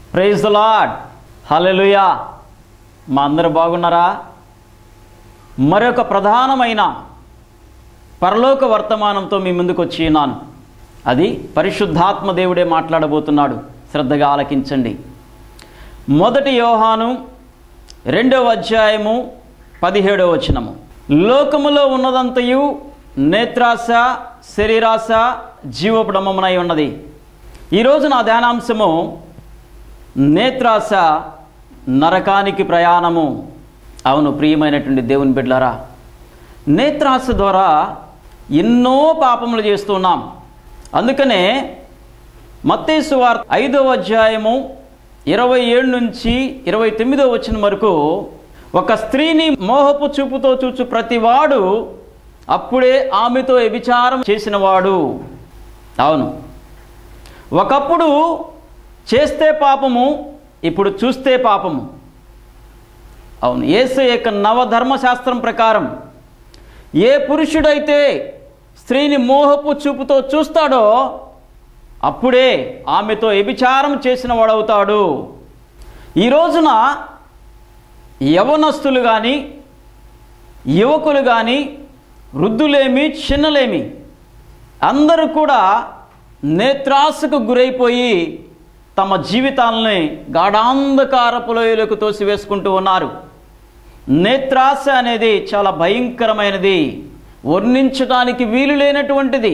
praise the lord హల్లెలూయా మా అందరూ బాగున్నారా మరొక ప్రధానమైన పరలోక వర్తమానంతో మీ ముందుకు వచ్చి ఉన్నాను అది పరిశుద్ధాత్మ దేవుడే మాట్లాడబోతున్నాడు శ్రద్ధగా ఆలకించండి మొదటి యోహాను రెండవ అధ్యాయము పదిహేడవ వచనము లోకములో ఉన్నదంతయు నేత్రాశ శరీరాశ జీవపడమమునై ఉన్నది ఈరోజు నా ధ్యానాంశము నేత్రాశ నరకానికి ప్రయాణము అవును ప్రియమైనటువంటి దేవుని బిడ్డలారా నేత్రాశ ద్వారా ఎన్నో పాపములు చేస్తున్నాం అందుకనే మత్తేసు వార్త ఐదవ అధ్యాయము ఇరవై ఏడు నుంచి ఇరవై తొమ్మిదో వచ్చిన వరకు ఒక స్త్రీని మోహపు చూపుతో చూచు ప్రతివాడు అప్పుడే ఆమెతో వ్యభిచారం చేసినవాడు అవును ఒకప్పుడు చేస్తే పాపము ఇప్పుడు చూస్తే పాపము అవును యేసు యొక్క నవధర్మశాస్త్రం ప్రకారం ఏ పురుషుడైతే స్త్రీని మోహపు చూపుతో చూస్తాడో అప్పుడే ఆమెతో వ్యభిచారం చేసిన వాడవుతాడు ఈ రోజున యవనస్తులు కానీ యువకులు కానీ వృద్ధులేమి చిన్నలేమి అందరూ కూడా నేత్రాశకు గురైపోయి తమ జీవితాలని గాఢాంధకారపు లోయలకు తోసివేసుకుంటూ ఉన్నారు నేత్రాశ అనేది చాలా భయంకరమైనది వర్ణించడానికి వీలు లేనటువంటిది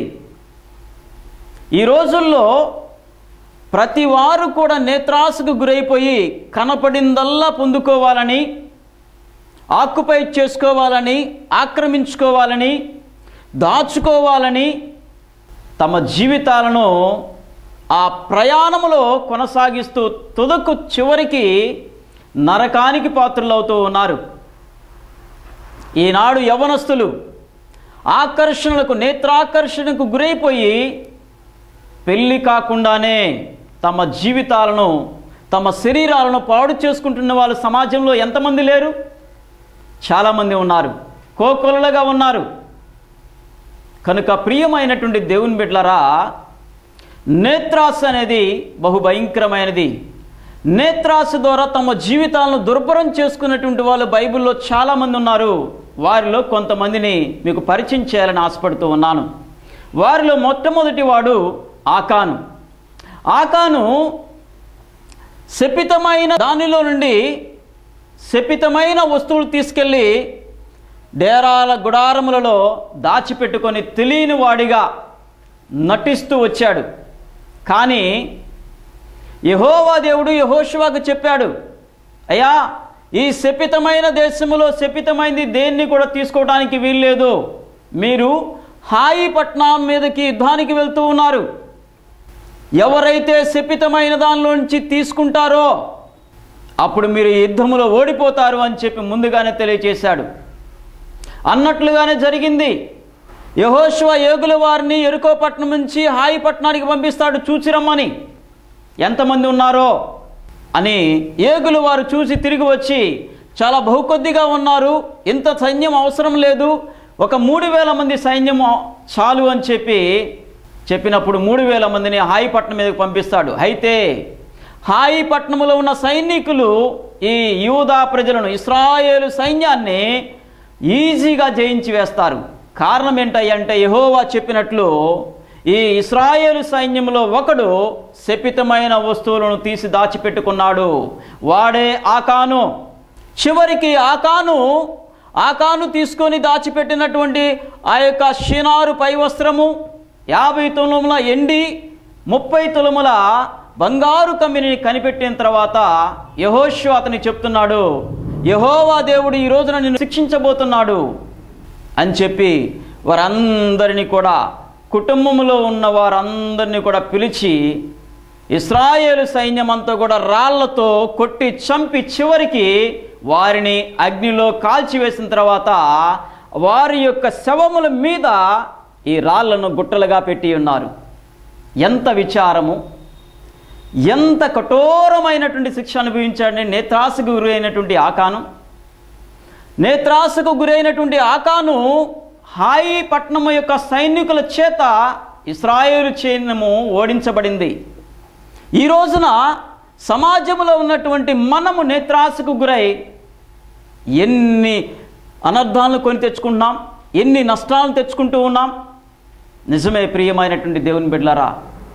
ఈ రోజుల్లో ప్రతి వారు కూడా నేత్రాశకు గురైపోయి కనపడిందల్లా పొందుకోవాలని ఆక్యుపై చేసుకోవాలని ఆక్రమించుకోవాలని దాచుకోవాలని తమ జీవితాలను ఆ ప్రయాణములో కొనసాగిస్తూ తుదకు చివరికి నరకానికి పాత్రలవుతూ ఉన్నారు ఈనాడు యవనస్తులు ఆకర్షణలకు నేత్రాకర్షణకు గురైపోయి పెళ్ళి కాకుండానే తమ జీవితాలను తమ శరీరాలను పాడు చేసుకుంటున్న వాళ్ళు సమాజంలో ఎంతమంది లేరు చాలామంది ఉన్నారు కోకొలలుగా ఉన్నారు కనుక ప్రియమైనటువంటి దేవుని బిడ్డలరా నేత్రాశ అనేది బహు భయంకరమైనది నేత్రాశ ద్వారా తమ జీవితాలను దుర్భరం చేసుకున్నటువంటి వాళ్ళు బైబిల్లో చాలామంది ఉన్నారు వారిలో కొంతమందిని మీకు పరిచయం చేయాలని ఆశపడుతూ ఉన్నాను వారిలో మొట్టమొదటి వాడు ఆకాను ఆకాను శపితమైన దానిలో నుండి శపితమైన వస్తువులు తీసుకెళ్ళి డేరాల గుడారములలో దాచిపెట్టుకొని తెలియని వాడిగా నటిస్తూ వచ్చాడు కానీ యహోవా దేవుడు యహోశివాకు చెప్పాడు అయ్యా ఈ శపితమైన దేశములో శపితమైంది దేన్ని కూడా తీసుకోవడానికి వీల్లేదు మీరు హాయి పట్నం మీదకి యుద్ధానికి వెళ్తూ ఉన్నారు ఎవరైతే శపితమైన దానిలోంచి తీసుకుంటారో అప్పుడు మీరు యుద్ధములో ఓడిపోతారు అని చెప్పి ముందుగానే తెలియచేశాడు అన్నట్లుగానే జరిగింది యహోశివ యోగుల వారిని ఎరుకోపట్నం నుంచి హాయి పట్టణానికి పంపిస్తాడు చూచిరమ్మని ఎంతమంది ఉన్నారో అని ఏగులు వారు చూసి తిరిగి వచ్చి చాలా బహుకొద్దిగా ఉన్నారు ఇంత సైన్యం అవసరం లేదు ఒక మూడు వేల మంది సైన్యం చాలు అని చెప్పి చెప్పినప్పుడు మూడు వేల మందిని హాయిపట్నం మీదకి పంపిస్తాడు అయితే హాయిపట్నంలో ఉన్న సైనికులు ఈ యూదా ప్రజలను ఇస్రాయేలు సైన్యాన్ని ఈజీగా జయించి వేస్తారు కారణం ఏంటంటే యహోవా చెప్పినట్లు ఈ ఇస్రాయేలు సైన్యంలో ఒకడు శపితమైన వస్తువులను తీసి దాచిపెట్టుకున్నాడు వాడే ఆకాను చివరికి ఆకాను ఆకాను తీసుకొని దాచిపెట్టినటువంటి ఆ యొక్క షినారు పై వస్త్రము యాభై తులముల ఎండి ముప్పై తులముల బంగారు కమ్మిని కనిపెట్టిన తర్వాత యహోషు అతని చెప్తున్నాడు యహోవా దేవుడు ఈ రోజున నిన్ను శిక్షించబోతున్నాడు అని చెప్పి వారందరినీ కూడా కుటుంబంలో ఉన్న వారందరినీ కూడా పిలిచి ఇస్రాయేలు సైన్యం అంతా కూడా రాళ్లతో కొట్టి చంపి చివరికి వారిని అగ్నిలో కాల్చివేసిన తర్వాత వారి యొక్క శవముల మీద ఈ రాళ్లను గుట్టలుగా పెట్టి ఉన్నారు ఎంత విచారము ఎంత కఠోరమైనటువంటి శిక్ష అనుభవించాడని నేత్రాసకు గురైనటువంటి ఆకాను నేత్రాసకు గురైనటువంటి ఆకాను హాయి పట్టణము యొక్క సైనికుల చేత ఇస్రాయేలు సైన్యము ఓడించబడింది ఈ రోజున సమాజంలో ఉన్నటువంటి మనము నేత్రాశకు గురై ఎన్ని అనర్థాలను కొని తెచ్చుకుంటున్నాం ఎన్ని నష్టాలను తెచ్చుకుంటూ ఉన్నాం నిజమే ప్రియమైనటువంటి దేవుని బిడ్డలారా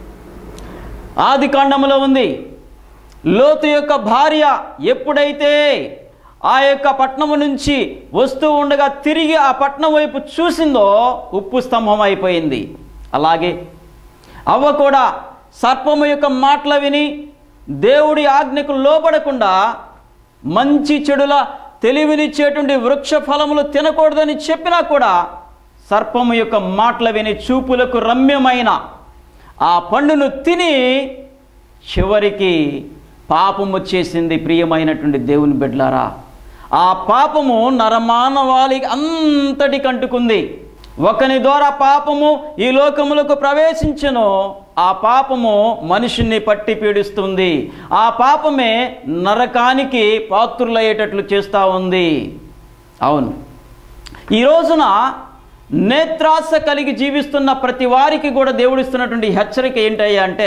ఆది కాండములో ఉంది లోతు యొక్క భార్య ఎప్పుడైతే ఆ యొక్క పట్నము నుంచి వస్తూ ఉండగా తిరిగి ఆ పట్నం వైపు చూసిందో ఉప్పు స్తంభం అయిపోయింది అలాగే అవ్వ కూడా సర్పము యొక్క మాటలు విని దేవుడి ఆజ్ఞకు లోబడకుండా మంచి చెడుల తెలివినిచ్చేటువంటి వృక్ష ఫలములు తినకూడదని చెప్పినా కూడా సర్పము యొక్క మాటలు విని చూపులకు రమ్యమైన ఆ పండును తిని చివరికి పాపము చేసింది ప్రియమైనటువంటి దేవుని బిడ్లారా ఆ పాపము నరమానవాళికి అంతటికి అంటుకుంది ఒకని ద్వారా పాపము ఈ లోకములకు ప్రవేశించను ఆ పాపము మనిషిని పట్టి పీడిస్తుంది ఆ పాపమే నరకానికి పాత్రులయ్యేటట్లు చేస్తూ ఉంది అవును ఈ రోజున నేత్రాస కలిగి జీవిస్తున్న ప్రతి వారికి కూడా దేవుడిస్తున్నటువంటి హెచ్చరిక ఏంటయ్యా అంటే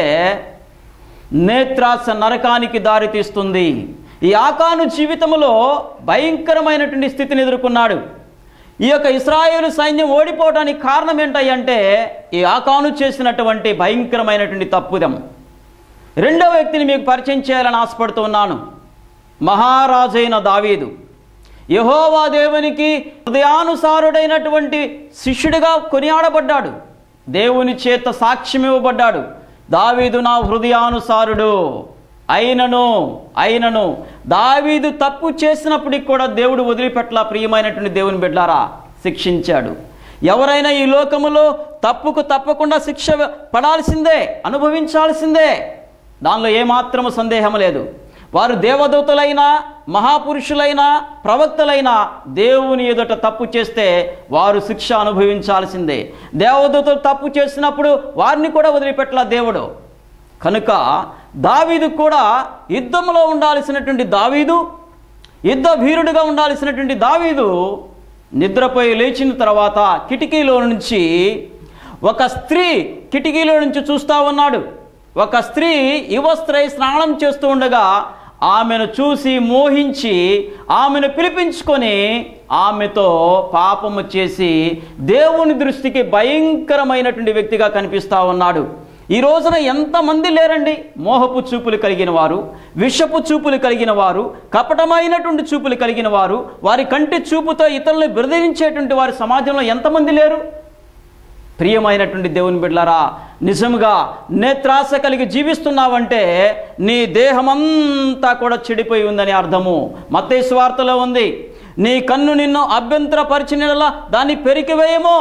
నేత్రాస నరకానికి దారితీస్తుంది ఈ ఆకాను జీవితంలో భయంకరమైనటువంటి స్థితిని ఎదుర్కొన్నాడు ఈ యొక్క ఇస్రాయేలు సైన్యం ఓడిపోవడానికి కారణం ఏంటంటే ఈ ఆకాను చేసినటువంటి భయంకరమైనటువంటి తప్పుదం రెండవ వ్యక్తిని మీకు పరిచయం చేయాలని ఆశపడుతున్నాను మహారాజైన దావీదు యహోవా దేవునికి హృదయానుసారుడైనటువంటి శిష్యుడిగా కొనియాడబడ్డాడు దేవుని చేత సాక్ష్యం ఇవ్వబడ్డాడు దావీదు నా హృదయానుసారుడు అయినను అయినను దావీదు తప్పు చేసినప్పటికి కూడా దేవుడు వదిలిపెట్ల ప్రియమైనటువంటి దేవుని బిడ్డారా శిక్షించాడు ఎవరైనా ఈ లోకములో తప్పుకు తప్పకుండా శిక్ష పడాల్సిందే అనుభవించాల్సిందే దానిలో ఏమాత్రము సందేహం లేదు వారు దేవదూతలైనా మహాపురుషులైనా ప్రవక్తలైనా దేవుని ఎదుట తప్పు చేస్తే వారు శిక్ష అనుభవించాల్సిందే దేవదూతలు తప్పు చేసినప్పుడు వారిని కూడా వదిలిపెట్టలా దేవుడు కనుక దావీదు కూడా యుద్ధంలో ఉండాల్సినటువంటి దావీదు యుద్ధ వీరుడిగా ఉండాల్సినటువంటి దావీదు నిద్రపోయి లేచిన తర్వాత కిటికీలో నుంచి ఒక స్త్రీ కిటికీలో నుంచి చూస్తూ ఉన్నాడు ఒక స్త్రీ యువస్త్రై స్నానం చేస్తూ ఉండగా ఆమెను చూసి మోహించి ఆమెను పిలిపించుకొని ఆమెతో పాపము చేసి దేవుని దృష్టికి భయంకరమైనటువంటి వ్యక్తిగా కనిపిస్తూ ఉన్నాడు ఈ రోజున ఎంతమంది లేరండి మోహపు చూపులు కలిగిన వారు విషపు చూపులు కలిగిన వారు కపటమైనటువంటి చూపులు కలిగిన వారు వారి కంటి చూపుతో ఇతరులను బెదిరించేటువంటి వారి సమాజంలో ఎంతమంది లేరు ప్రియమైనటువంటి దేవుని బిడ్డలారా నిజముగా నేత్రాస కలిగి జీవిస్తున్నావంటే నీ దేహమంతా కూడా చెడిపోయి ఉందని అర్థము మత్తయి వార్తలో ఉంది నీ కన్ను నిన్ను అభ్యంతరపరిచినలా దాన్ని పెరికివేయమో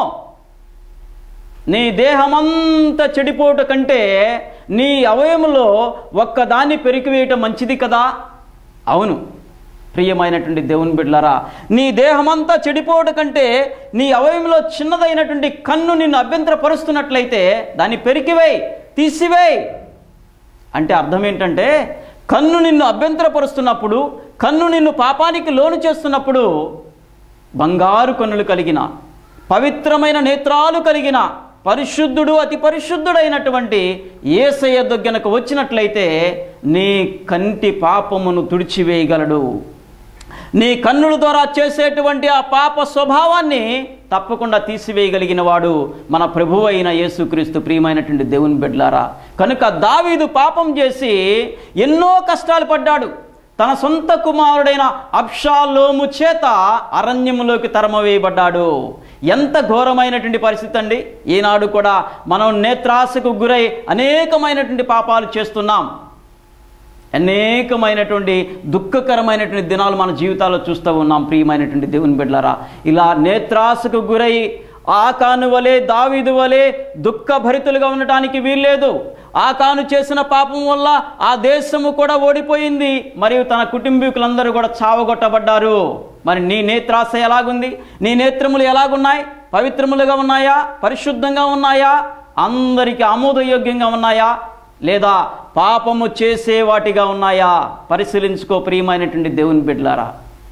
నీ దేహమంతా చెడిపోవట కంటే నీ అవయములో ఒక్కదాన్ని పెరికివేయటం మంచిది కదా అవును ప్రియమైనటువంటి దేవుని బిడ్డలారా నీ దేహమంతా చెడిపోవట కంటే నీ అవయంలో చిన్నదైనటువంటి కన్ను నిన్ను అభ్యంతరపరుస్తున్నట్లయితే దాన్ని పెరికివేయి తీసివేయి అంటే అర్థం ఏంటంటే కన్ను నిన్ను అభ్యంతరపరుస్తున్నప్పుడు కన్ను నిన్ను పాపానికి లోను చేస్తున్నప్పుడు బంగారు కన్నులు కలిగిన పవిత్రమైన నేత్రాలు కలిగిన పరిశుద్ధుడు అతి పరిశుద్ధుడైనటువంటి ఏసయ్య దగ్గరకు వచ్చినట్లయితే నీ కంటి పాపమును తుడిచివేయగలడు నీ కన్నుల ద్వారా చేసేటువంటి ఆ పాప స్వభావాన్ని తప్పకుండా తీసివేయగలిగిన వాడు మన ప్రభువు అయిన యేసుక్రీస్తు ప్రియమైనటువంటి దేవుని బిడ్లారా కనుక దావీదు పాపం చేసి ఎన్నో కష్టాలు పడ్డాడు తన సొంత కుమారుడైన అబ్షాలోము చేత అరణ్యములోకి తరమవేయబడ్డాడు ఎంత ఘోరమైనటువంటి పరిస్థితి అండి ఈనాడు కూడా మనం నేత్రాశకు గురై అనేకమైనటువంటి పాపాలు చేస్తున్నాం అనేకమైనటువంటి దుఃఖకరమైనటువంటి దినాలు మన జీవితాల్లో చూస్తూ ఉన్నాం ప్రియమైనటువంటి దేవుని బిడ్డలారా ఇలా నేత్రాశకు గురై ఆకాను వలె దావీదు వలె దుఃఖభరితులుగా ఉండటానికి వీల్లేదు ఆకాను చేసిన పాపం వల్ల ఆ దేశము కూడా ఓడిపోయింది మరియు తన కుటుంబీకులందరూ కూడా చావగొట్టబడ్డారు మరి నీ నేత్రాశ ఎలాగుంది నీ నేత్రములు ఎలాగున్నాయి పవిత్రములుగా ఉన్నాయా పరిశుద్ధంగా ఉన్నాయా అందరికీ ఆమోదయోగ్యంగా ఉన్నాయా లేదా పాపము చేసే వాటిగా ఉన్నాయా పరిశీలించుకో ప్రియమైనటువంటి దేవుని బిడ్డలారా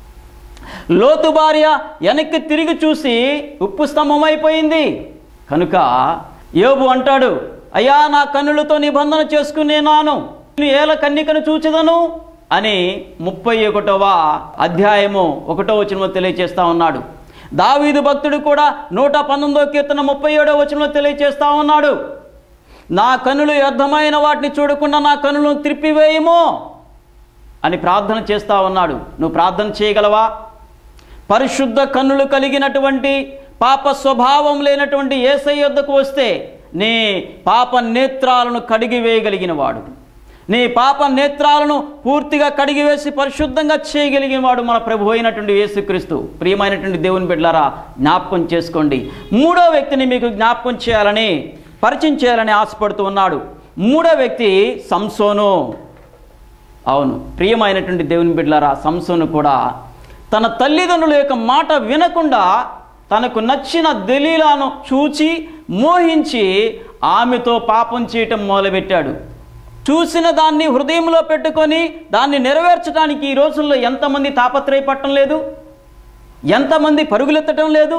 లోతు భార్య వెనక్కి తిరిగి చూసి ఉప్పు స్తంభం అయిపోయింది కనుక యోబు అంటాడు అయ్యా నా కన్నులతో నిబంధన చేసుకునేనాను ఏల కన్నికను చూచెదను అని ముప్పై ఒకటవ అధ్యాయము ఒకటో వచనంలో తెలియచేస్తా ఉన్నాడు దావీదు భక్తుడు కూడా నూట పంతొమ్మిదో కీర్తన ముప్పై ఏడో వచనంలో తెలియచేస్తా ఉన్నాడు నా కనులు వ్యర్థమైన వాటిని చూడకుండా నా కనులను త్రిప్పివేయము అని ప్రార్థన చేస్తా ఉన్నాడు నువ్వు ప్రార్థన చేయగలవా పరిశుద్ధ కన్నులు కలిగినటువంటి పాప స్వభావం లేనటువంటి ఏసై యొద్దకు వస్తే నీ పాప నేత్రాలను కడిగివేయగలిగిన వాడు నీ పాప నేత్రాలను పూర్తిగా కడిగివేసి పరిశుద్ధంగా చేయగలిగిన వాడు మన ప్రభు అయినటువంటి యేసుక్రీస్తు ప్రియమైనటువంటి దేవుని బిడ్డలారా జ్ఞాపకం చేసుకోండి మూడో వ్యక్తిని మీకు జ్ఞాపకం చేయాలని పరిచయం చేయాలని ఆశపడుతూ ఉన్నాడు మూడో వ్యక్తి సంసోను అవును ప్రియమైనటువంటి దేవుని బిడ్డలారా సంసోను కూడా తన తల్లిదండ్రుల యొక్క మాట వినకుండా తనకు నచ్చిన దలీలాను చూచి మోహించి ఆమెతో పాపం చేయటం మొదలుపెట్టాడు చూసిన దాన్ని హృదయంలో పెట్టుకొని దాన్ని నెరవేర్చడానికి ఈ రోజుల్లో ఎంతమంది తాపత్రయపడటం లేదు ఎంతమంది పరుగులెత్తటం లేదు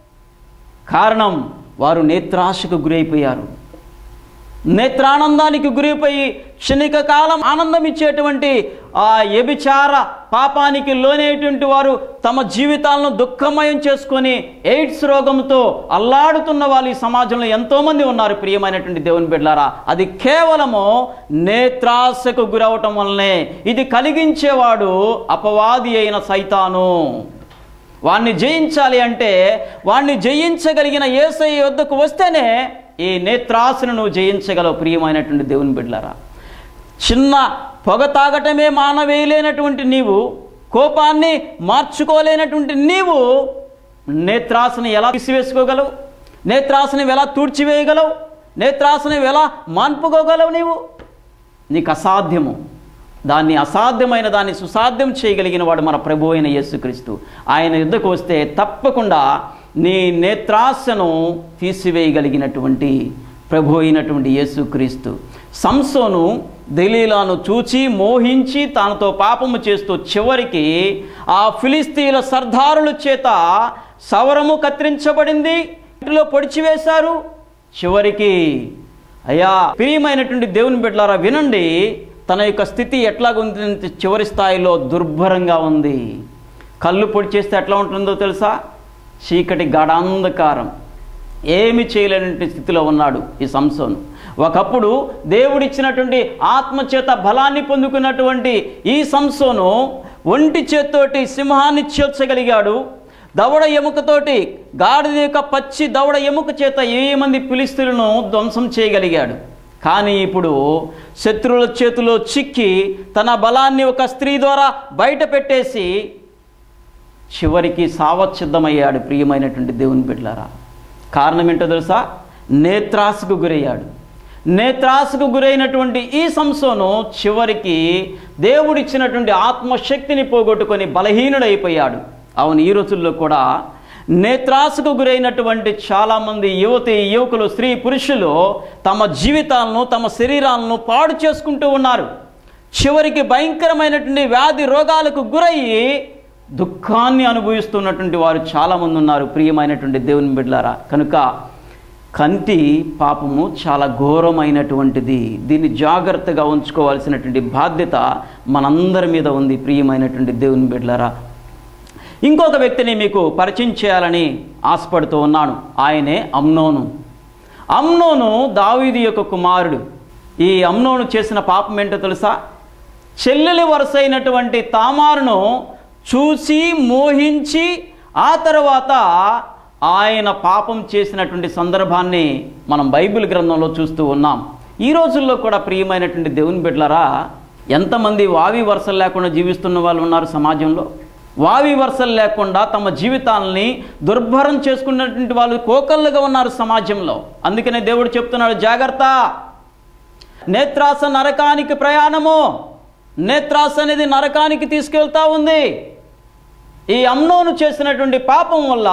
కారణం వారు నేత్రాశకు గురైపోయారు నేత్రానందానికి గురైపోయి క్షణిక కాలం ఆనందం ఇచ్చేటువంటి ఆ వ్యభిచార పాపానికి లోనేటువంటి వారు తమ జీవితాలను దుఃఖమయం చేసుకొని ఎయిడ్స్ రోగంతో అల్లాడుతున్న వాళ్ళు ఈ సమాజంలో ఎంతోమంది ఉన్నారు ప్రియమైనటువంటి దేవుని బిడ్డారా అది కేవలము నేత్రాశకు గురవటం వల్లనే ఇది కలిగించేవాడు అపవాది అయిన సైతాను వాణ్ణి జయించాలి అంటే వాణ్ణి జయించగలిగిన ఏసై వద్దకు వస్తేనే ఈ నేత్రాశను నువ్వు జయించగలవు ప్రియమైనటువంటి దేవుని బిడ్డలారా చిన్న పొగ తాగటమే మానవేయలేనటువంటి నీవు కోపాన్ని మార్చుకోలేనటువంటి నీవు నేత్రాశని ఎలా తీసివేసుకోగలవు నేత్రాశని ఎలా తూడ్చివేయగలవు నేత్రాశని ఎలా మాన్పుకోగలవు నీవు నీకు అసాధ్యము దాన్ని అసాధ్యమైన దాన్ని సుసాధ్యం చేయగలిగిన వాడు మన ప్రభు అయిన యేసుక్రీస్తు ఆయన యుద్ధకు వస్తే తప్పకుండా నీ నేత్రాశను తీసివేయగలిగినటువంటి ప్రభు అయినటువంటి యేసుక్రీస్తు సంసోను దలీలాను చూచి మోహించి తనతో పాపము చేస్తూ చివరికి ఆ ఫిలిస్తీన్ల సర్దారుల చేత సవరము కత్తిరించబడింది ఇంటిలో పొడిచివేశారు చివరికి అయ్యా ప్రియమైనటువంటి దేవుని బిడ్డలారా వినండి తన యొక్క స్థితి ఎట్లాగుంది చివరి స్థాయిలో దుర్భరంగా ఉంది కళ్ళు పొడి చేస్తే ఎట్లా ఉంటుందో తెలుసా చీకటి గాఢాంధకారం ఏమి చేయలేనటువంటి స్థితిలో ఉన్నాడు ఈ సంసోను ఒకప్పుడు దేవుడిచ్చినటువంటి ఆత్మచేత బలాన్ని పొందుకున్నటువంటి ఈ సంసోను ఒంటి చేత్తోటి సింహాన్ని చేర్చగలిగాడు దవడ ఎముకతోటి గాడిద యొక్క పచ్చి దవడ ఎముక చేత ఏ మంది పిలిస్తులను ధ్వంసం చేయగలిగాడు కానీ ఇప్పుడు శత్రువుల చేతిలో చిక్కి తన బలాన్ని ఒక స్త్రీ ద్వారా బయట పెట్టేసి చివరికి సావచ్చిద్దమయ్యాడు ప్రియమైనటువంటి దేవుని బిడ్డలారా కారణం ఏంటో తెలుసా నేత్రాశకు గురయ్యాడు నేత్రాశకు గురైనటువంటి ఈ సంసోను చివరికి దేవుడిచ్చినటువంటి ఆత్మశక్తిని పోగొట్టుకొని బలహీనుడైపోయాడు అవును ఈ రోజుల్లో కూడా నేత్రాశకు గురైనటువంటి చాలామంది యువతి యువకులు స్త్రీ పురుషులు తమ జీవితాలను తమ శరీరాలను పాడు చేసుకుంటూ ఉన్నారు చివరికి భయంకరమైనటువంటి వ్యాధి రోగాలకు గురయ్యి దుఃఖాన్ని అనుభవిస్తున్నటువంటి వారు చాలామంది ఉన్నారు ప్రియమైనటువంటి దేవుని బిడ్డలారా కనుక కంటి పాపము చాలా ఘోరమైనటువంటిది దీన్ని జాగ్రత్తగా ఉంచుకోవాల్సినటువంటి బాధ్యత మనందరి మీద ఉంది ప్రియమైనటువంటి దేవుని బిడ్డలారా ఇంకొక వ్యక్తిని మీకు పరిచయం చేయాలని ఆశపడుతూ ఉన్నాను ఆయనే అమ్నోను అమ్నోను దావీది యొక్క కుమారుడు ఈ అమ్నోను చేసిన పాపం ఏంటో తెలుసా చెల్లెలి వరుసైనటువంటి తామారును చూసి మోహించి ఆ తర్వాత ఆయన పాపం చేసినటువంటి సందర్భాన్ని మనం బైబిల్ గ్రంథంలో చూస్తూ ఉన్నాం ఈ రోజుల్లో కూడా ప్రియమైనటువంటి దేవుని బిడ్డలారా ఎంతమంది వావి వరుసలు లేకుండా జీవిస్తున్న వాళ్ళు ఉన్నారు సమాజంలో వావి వరుసలు లేకుండా తమ జీవితాలని దుర్భరం చేసుకున్నటువంటి వాళ్ళు కోకళ్ళుగా ఉన్నారు సమాజంలో అందుకనే దేవుడు చెప్తున్నాడు జాగ్రత్త నేత్రాస నరకానికి ప్రయాణము నేత్రాస అనేది నరకానికి తీసుకెళ్తా ఉంది ఈ అమ్నోను చేసినటువంటి పాపం వల్ల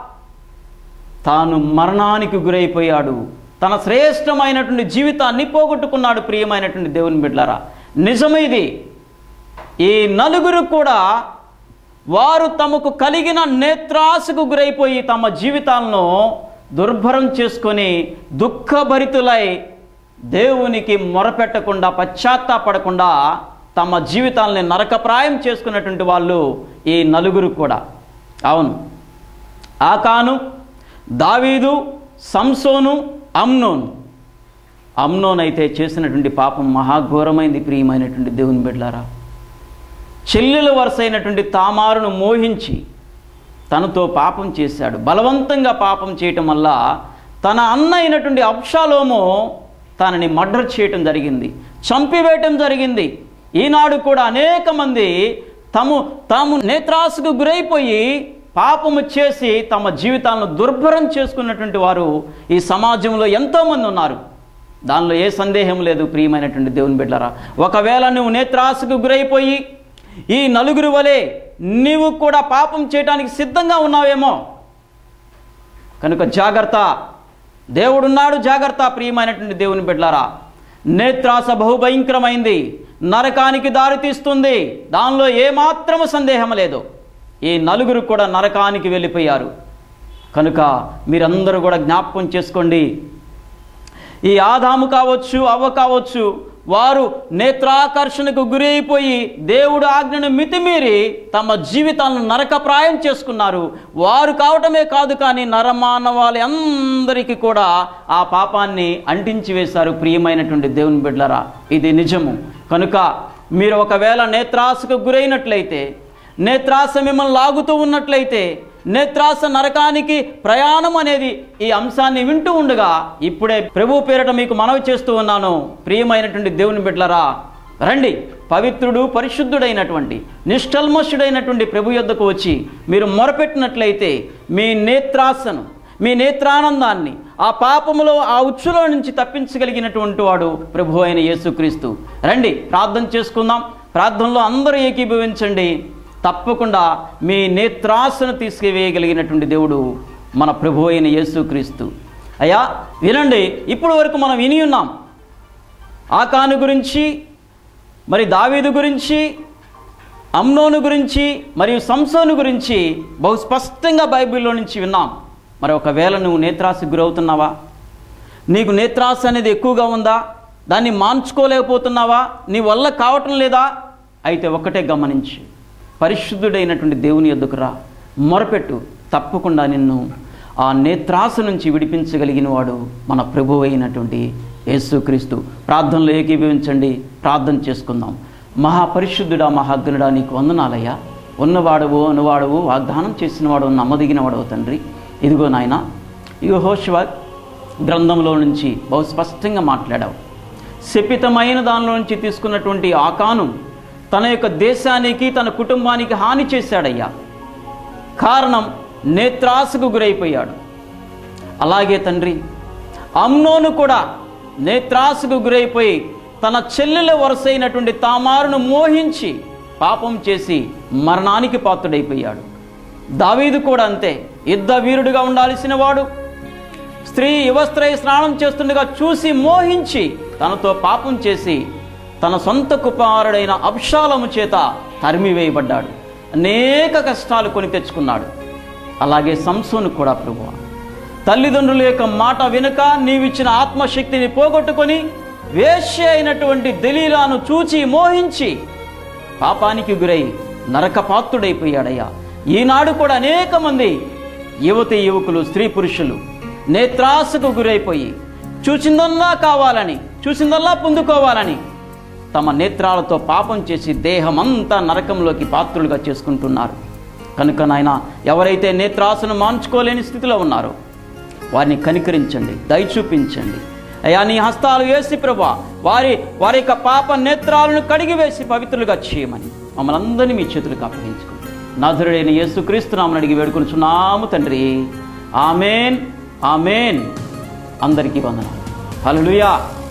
తాను మరణానికి గురైపోయాడు తన శ్రేష్టమైనటువంటి జీవితాన్ని పోగొట్టుకున్నాడు ప్రియమైనటువంటి దేవుని బిడ్డలారా నిజమైది ఈ నలుగురు కూడా వారు తమకు కలిగిన నేత్రాశకు గురైపోయి తమ జీవితాలను దుర్భరం చేసుకొని దుఃఖభరితులై దేవునికి మొరపెట్టకుండా పశ్చాత్తాపడకుండా తమ జీవితాలని నరకప్రాయం చేసుకున్నటువంటి వాళ్ళు ఈ నలుగురు కూడా అవును ఆకాను దావీదు సంసోను అమ్నోను అమ్నోన్ అయితే చేసినటువంటి పాపం మహాఘోరమైంది ప్రియమైనటువంటి దేవుని బిడ్డలారా చెల్లెల వరుస అయినటువంటి తామారును మోహించి తనతో పాపం చేశాడు బలవంతంగా పాపం చేయటం వల్ల తన అన్న అయినటువంటి అప్షాలోము తనని మర్డర్ చేయటం జరిగింది చంపివేయటం జరిగింది ఈనాడు కూడా అనేక మంది తము తాము నేత్రాసుకు గురైపోయి పాపము చేసి తమ జీవితాలను దుర్భరం చేసుకున్నటువంటి వారు ఈ సమాజంలో ఎంతోమంది ఉన్నారు దానిలో ఏ సందేహం లేదు ప్రియమైనటువంటి దేవుని బిడ్డరా ఒకవేళ నువ్వు నేత్రాసుకు గురైపోయి ఈ నలుగురు వలె నీవు కూడా పాపం చేయడానికి సిద్ధంగా ఉన్నావేమో కనుక జాగ్రత్త దేవుడున్నాడు జాగ్రత్త ప్రియమైనటువంటి దేవుని బిడ్డలారా నేత్రాస బహుభయంకరమైంది నరకానికి దారితీస్తుంది దానిలో ఏమాత్రము సందేహం లేదు ఈ నలుగురు కూడా నరకానికి వెళ్ళిపోయారు కనుక మీరందరూ కూడా జ్ఞాపకం చేసుకోండి ఈ ఆదాము కావచ్చు అవ్వ కావచ్చు వారు నేత్రాకర్షణకు గురైపోయి దేవుడు ఆజ్ఞను మితిమీరి తమ జీవితాలను నరకప్రాయం చేసుకున్నారు వారు కావటమే కాదు కానీ నరమానవాళి అందరికీ కూడా ఆ పాపాన్ని అంటించి వేశారు ప్రియమైనటువంటి దేవుని బిడ్డలరా ఇది నిజము కనుక మీరు ఒకవేళ నేత్రాసకు గురైనట్లయితే నేత్రాస మిమ్మల్ని లాగుతూ ఉన్నట్లయితే నేత్రాస నరకానికి ప్రయాణం అనేది ఈ అంశాన్ని వింటూ ఉండగా ఇప్పుడే ప్రభు పేరట మీకు మనవి చేస్తూ ఉన్నాను ప్రియమైనటువంటి దేవుని బిడ్డలరా రండి పవిత్రుడు పరిశుద్ధుడైనటువంటి నిష్కల్మషుడైనటువంటి ప్రభు యొద్దకు వచ్చి మీరు మొరపెట్టినట్లయితే మీ నేత్రాసను మీ నేత్రానందాన్ని ఆ పాపములో ఆ ఉచ్చులో నుంచి తప్పించగలిగినటువంటి వాడు ప్రభు అయిన యేసుక్రీస్తు రండి ప్రార్థన చేసుకుందాం ప్రార్థనలో అందరూ ఏకీభవించండి తప్పకుండా మీ నేత్రాసను తీసుకువేయగలిగినటువంటి దేవుడు మన ప్రభు అయిన యేసుక్రీస్తు అయ్యా వినండి ఇప్పటి వరకు మనం విని ఉన్నాం ఆకాను గురించి మరి దావీదు గురించి అమ్నోను గురించి మరియు సంసోను గురించి బహు స్పష్టంగా బైబిల్లో నుంచి విన్నాం మరి ఒకవేళ నువ్వు నేత్రాశకు గురవుతున్నావా నీకు నేత్రాశ అనేది ఎక్కువగా ఉందా దాన్ని మాంచుకోలేకపోతున్నావా నీ వల్ల కావటం లేదా అయితే ఒకటే గమనించి పరిశుద్ధుడైనటువంటి దేవుని ఎద్దుకు రా మొరపెట్టు తప్పకుండా నిన్ను ఆ నేత్రాస నుంచి విడిపించగలిగిన వాడు మన ప్రభు అయినటువంటి యేసుక్రీస్తు ప్రార్థనలో ఏకీభవించండి ప్రార్థన చేసుకుందాం మహాపరిశుద్ధుడా మహాగ్నుడా నీకు వందనాలయ్యా ఉన్నవాడవు అనువాడవు వాగ్దానం చేసినవాడు నమ్మదగిన వాడవు తండ్రి ఇదిగో నాయన ఇగో హోషివా గ్రంథంలో నుంచి బహు స్పష్టంగా మాట్లాడావు శపితమైన దానిలో నుంచి తీసుకున్నటువంటి ఆకాను తన యొక్క దేశానికి తన కుటుంబానికి హాని చేశాడయ్యా కారణం నేత్రాసకు గురైపోయాడు అలాగే తండ్రి అమ్నోను కూడా నేత్రాసకు గురైపోయి తన చెల్లెల వరుసైనటువంటి తామారును మోహించి పాపం చేసి మరణానికి పాత్రుడైపోయాడు దావీదు కూడా అంతే యుద్ధ వీరుడిగా ఉండాల్సిన వాడు స్త్రీ యువస్త్రై స్నానం చేస్తుండగా చూసి మోహించి తనతో పాపం చేసి తన సొంత కుమారుడైన అబ్షాలము చేత తరిమివేయబడ్డాడు అనేక కష్టాలు కొని తెచ్చుకున్నాడు అలాగే సంసోను కూడా ప్రభువ తల్లిదండ్రుల యొక్క మాట వినక నీవిచ్చిన ఆత్మశక్తిని పోగొట్టుకొని వేశ్య అయినటువంటి దలీలాను చూచి మోహించి పాపానికి గురై నరకపాత్రుడైపోయాడయ్యా ఈనాడు కూడా అనేక మంది యువతి యువకులు స్త్రీ పురుషులు నేత్రాసకు గురైపోయి చూసిందల్లా కావాలని చూసిందల్లా పొందుకోవాలని తమ నేత్రాలతో పాపం చేసి దేహమంతా నరకంలోకి పాత్రులుగా చేసుకుంటున్నారు కనుక నాయన ఎవరైతే నేత్రాసను మాంచుకోలేని స్థితిలో ఉన్నారో వారిని కనికరించండి దయ చూపించండి అయ్యా నీ హస్తాలు వేసి ప్రభా వారి వారి యొక్క పాప నేత్రాలను కడిగి వేసి పవిత్రులుగా చేయమని మమ్మల్ని అందరినీ మీ చేతులకు అప్పగించుకోండి నాథుడైన యేసుక్రీస్తునామని అడిగి వేడుకొనుచున్నాము తండ్రి ఆమెన్ ఆమెన్ అందరికీ వందనాలు హల్లెలూయా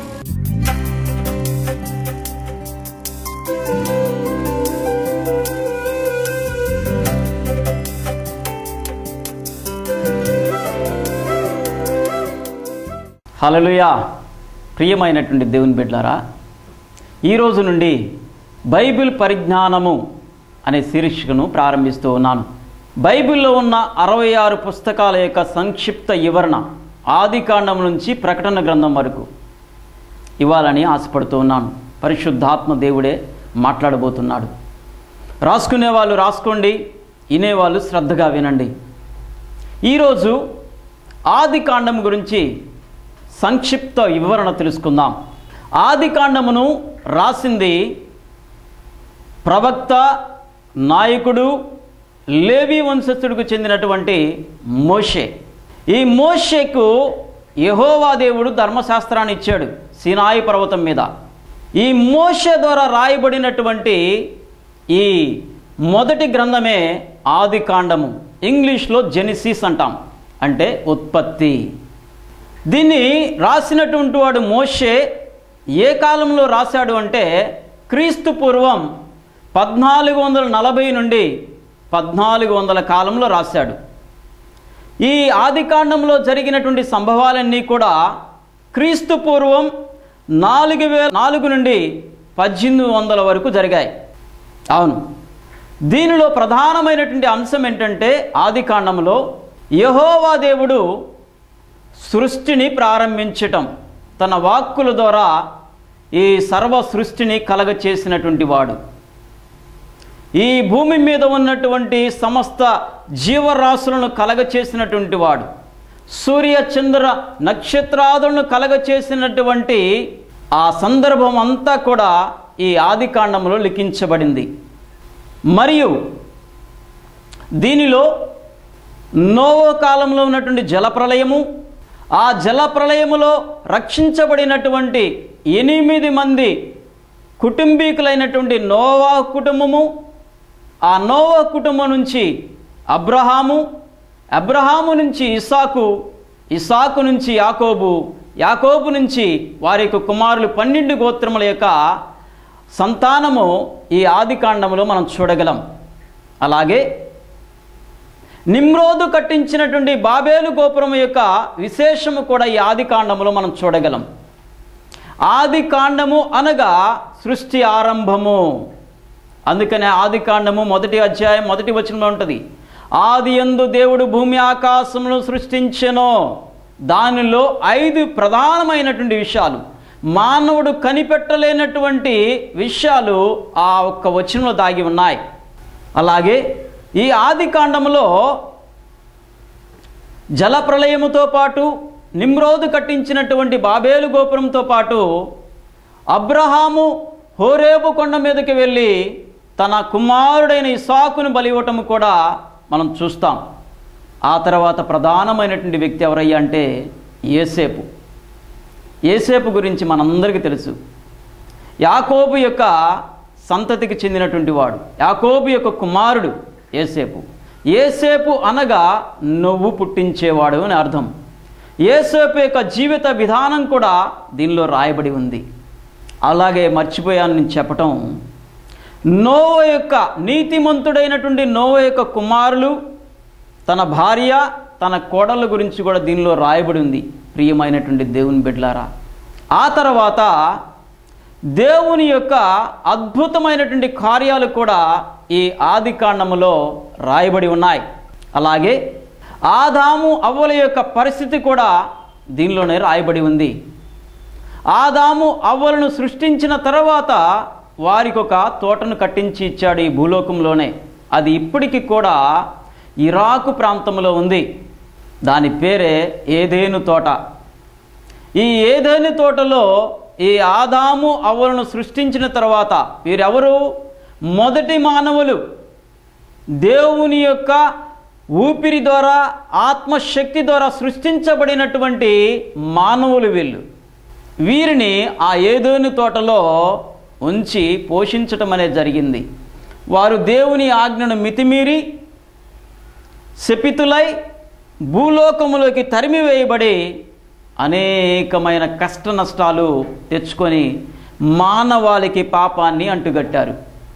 హలలుయా ప్రియమైనటువంటి దేవుని బిడ్డారా ఈరోజు నుండి బైబిల్ పరిజ్ఞానము అనే శీర్షికను ప్రారంభిస్తూ ఉన్నాను బైబిల్లో ఉన్న అరవై ఆరు పుస్తకాల యొక్క సంక్షిప్త వివరణ ఆది కాండం నుంచి ప్రకటన గ్రంథం వరకు ఇవ్వాలని ఆశపడుతూ ఉన్నాను పరిశుద్ధాత్మ దేవుడే మాట్లాడబోతున్నాడు రాసుకునే వాళ్ళు రాసుకోండి వినేవాళ్ళు శ్రద్ధగా వినండి ఈరోజు ఆది కాండం గురించి సంక్షిప్త వివరణ తెలుసుకుందాం ఆది కాండమును రాసింది ప్రవక్త నాయకుడు లేవి వంశస్థుడికి చెందినటువంటి మోషే ఈ మోషేకు యహోవా దేవుడు ధర్మశాస్త్రాన్ని ఇచ్చాడు సినాయి పర్వతం మీద ఈ మోషే ద్వారా రాయబడినటువంటి ఈ మొదటి గ్రంథమే ఆది కాండము ఇంగ్లీష్లో జెనిసిస్ అంటాం అంటే ఉత్పత్తి దీన్ని రాసినటువంటి వాడు మోషే ఏ కాలంలో రాశాడు అంటే క్రీస్తు పూర్వం పద్నాలుగు వందల నలభై నుండి పద్నాలుగు వందల కాలంలో రాశాడు ఈ ఆదికాండంలో జరిగినటువంటి సంభవాలన్నీ కూడా క్రీస్తు పూర్వం నాలుగు వేల నాలుగు నుండి పద్దెనిమిది వందల వరకు జరిగాయి అవును దీనిలో ప్రధానమైనటువంటి అంశం ఏంటంటే ఆదికాండంలో యహోవా దేవుడు సృష్టిని ప్రారంభించటం తన వాక్కుల ద్వారా ఈ సర్వ సృష్టిని కలగ చేసినటువంటి వాడు ఈ భూమి మీద ఉన్నటువంటి సమస్త జీవరాశులను కలగ చేసినటువంటి వాడు సూర్య చంద్ర నక్షత్రాదులను కలగ చేసినటువంటి ఆ సందర్భం అంతా కూడా ఈ ఆది కాండంలో లిఖించబడింది మరియు దీనిలో నోవో కాలంలో ఉన్నటువంటి జలప్రలయము ఆ జలప్రలయములో రక్షించబడినటువంటి ఎనిమిది మంది కుటుంబీకులైనటువంటి నోవా కుటుంబము ఆ నోవా కుటుంబం నుంచి అబ్రహాము అబ్రహాము నుంచి ఇసాకు ఇసాకు నుంచి యాకోబు యాకోబు నుంచి వారి యొక్క కుమారులు పన్నెండు గోత్రముల యొక్క సంతానము ఈ ఆది కాండములో మనం చూడగలం అలాగే నిమ్రోదు కట్టించినటువంటి బాబేలు గోపురం యొక్క విశేషము కూడా ఈ ఆది కాండములో మనం చూడగలం ఆది కాండము అనగా సృష్టి ఆరంభము అందుకనే ఆది కాండము మొదటి అధ్యాయం మొదటి వచనంలో ఉంటుంది ఆది ఎందు దేవుడు భూమి ఆకాశమును సృష్టించెను దానిలో ఐదు ప్రధానమైనటువంటి విషయాలు మానవుడు కనిపెట్టలేనటువంటి విషయాలు ఆ ఒక్క వచనంలో దాగి ఉన్నాయి అలాగే ఈ ఆది కాండములో జలప్రలయముతో పాటు నిమ్రోదు కట్టించినటువంటి బాబేలు గోపురంతో పాటు అబ్రహాము హోరేబు కొండ మీదకి వెళ్ళి తన కుమారుడైన ఇసాకును బలి ఇవ్వటం కూడా మనం చూస్తాం ఆ తర్వాత ప్రధానమైనటువంటి వ్యక్తి ఎవరయ్యా అంటే ఏసేపు ఏసేపు గురించి మనందరికీ తెలుసు యాకోబు యొక్క సంతతికి చెందినటువంటి వాడు యాకోబు యొక్క కుమారుడు ఏసేపు ఏసేపు అనగా నువ్వు పుట్టించేవాడు అని అర్థం ఏసేపు యొక్క జీవిత విధానం కూడా దీనిలో రాయబడి ఉంది అలాగే మర్చిపోయాను నేను చెప్పటం నోవ యొక్క నీతిమంతుడైనటువంటి నోవ యొక్క కుమారులు తన భార్య తన కోడళ్ళ గురించి కూడా దీనిలో రాయబడి ఉంది ప్రియమైనటువంటి దేవుని బిడ్డలారా ఆ తర్వాత దేవుని యొక్క అద్భుతమైనటువంటి కార్యాలు కూడా ఈ ఆది కాండములో రాయబడి ఉన్నాయి అలాగే ఆదాము అవ్వల యొక్క పరిస్థితి కూడా దీనిలోనే రాయబడి ఉంది ఆదాము అవ్వలను సృష్టించిన తర్వాత వారికి ఒక తోటను కట్టించి ఇచ్చాడు ఈ భూలోకంలోనే అది ఇప్పటికి కూడా ఇరాకు ప్రాంతంలో ఉంది దాని పేరే ఏదేను తోట ఈ ఏదేను తోటలో ఈ ఆదాము అవ్వలను సృష్టించిన తర్వాత వీరెవరు మొదటి మానవులు దేవుని యొక్క ఊపిరి ద్వారా ఆత్మశక్తి ద్వారా సృష్టించబడినటువంటి మానవులు వీళ్ళు వీరిని ఆ ఏదోని తోటలో ఉంచి పోషించటం అనేది జరిగింది వారు దేవుని ఆజ్ఞను మితిమీరి శపితులై భూలోకములోకి తరిమివేయబడి అనేకమైన కష్ట నష్టాలు తెచ్చుకొని మానవాళికి పాపాన్ని అంటుగట్టారు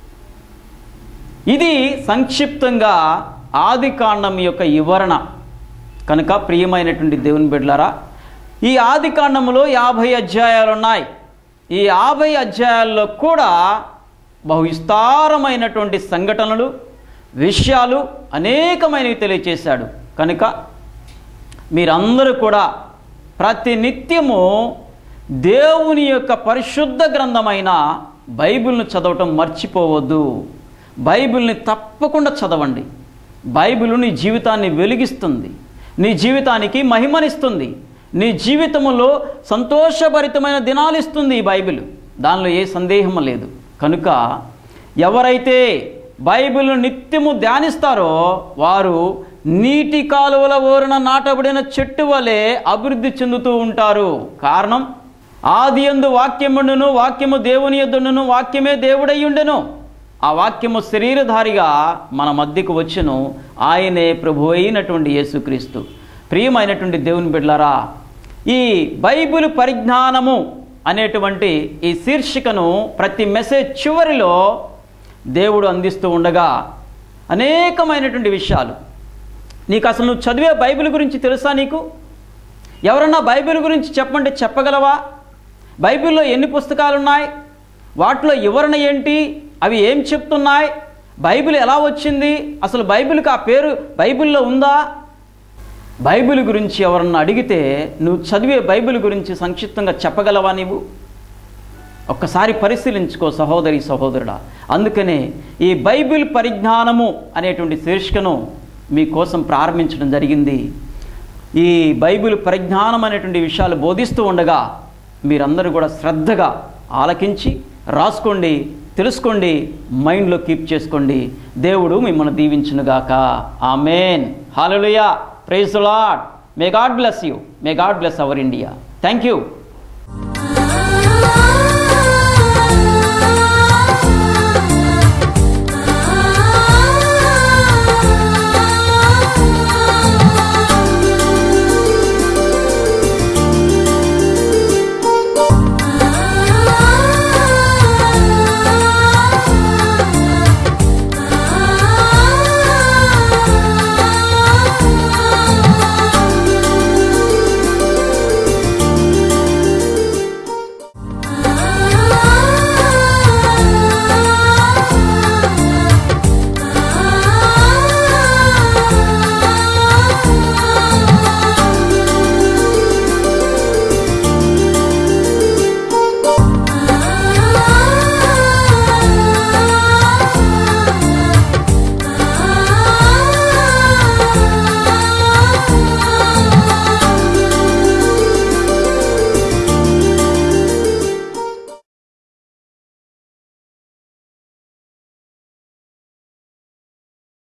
ఇది సంక్షిప్తంగా ఆది కాండం యొక్క వివరణ కనుక ప్రియమైనటువంటి దేవుని బిడ్డలారా ఈ ఆది కాండములో యాభై అధ్యాయాలు ఉన్నాయి ఈ యాభై అధ్యాయాల్లో కూడా బహు విస్తారమైనటువంటి సంఘటనలు విషయాలు అనేకమైనవి తెలియచేశాడు కనుక మీరందరూ కూడా ప్రతి నిత్యము దేవుని యొక్క పరిశుద్ధ గ్రంథమైన బైబిల్ను చదవటం మర్చిపోవద్దు బైబిల్ని తప్పకుండా చదవండి బైబిల్ నీ జీవితాన్ని వెలిగిస్తుంది నీ జీవితానికి మహిమనిస్తుంది నీ జీవితంలో సంతోషభరితమైన దినాలు ఇస్తుంది ఈ బైబిల్ దానిలో ఏ సందేహం లేదు కనుక ఎవరైతే బైబిల్ను నిత్యము ధ్యానిస్తారో వారు నీటి కాలువల ఓరున నాటబడిన చెట్టు వలె అభివృద్ధి చెందుతూ ఉంటారు కారణం ఆది ఎందు వాక్యముండును వాక్యము దేవుని యొద్దుండును వాక్యమే దేవుడయ్యుండెను ఆ వాక్యము శరీరధారిగా మన మధ్యకు వచ్చును ఆయనే ప్రభు అయినటువంటి యేసుక్రీస్తు ప్రియమైనటువంటి దేవుని బిడ్డలారా ఈ బైబిల్ పరిజ్ఞానము అనేటువంటి ఈ శీర్షికను ప్రతి మెసేజ్ చివరిలో దేవుడు అందిస్తూ ఉండగా అనేకమైనటువంటి విషయాలు నీకు అసలు నువ్వు చదివే బైబిల్ గురించి తెలుసా నీకు ఎవరన్నా బైబిల్ గురించి చెప్పమంటే చెప్పగలవా బైబిల్లో ఎన్ని పుస్తకాలు ఉన్నాయి వాటిలో వివరణ ఏంటి అవి ఏం చెప్తున్నాయి బైబిల్ ఎలా వచ్చింది అసలు బైబిల్కి ఆ పేరు బైబిల్లో ఉందా బైబిల్ గురించి ఎవరన్నా అడిగితే నువ్వు చదివే బైబిల్ గురించి సంక్షిప్తంగా చెప్పగలవా నీవు ఒక్కసారి పరిశీలించుకో సహోదరి సహోదరుడా అందుకనే ఈ బైబిల్ పరిజ్ఞానము అనేటువంటి శీర్షికను మీకోసం ప్రారంభించడం జరిగింది ఈ బైబిల్ పరిజ్ఞానం అనేటువంటి విషయాలు బోధిస్తూ ఉండగా మీరందరూ కూడా శ్రద్ధగా ఆలకించి రాసుకోండి తెలుసుకోండి మైండ్లో కీప్ చేసుకోండి దేవుడు మిమ్మల్ని దీవించునుగాక amen hallelujah praise Lord may God bless you may God bless our India thank you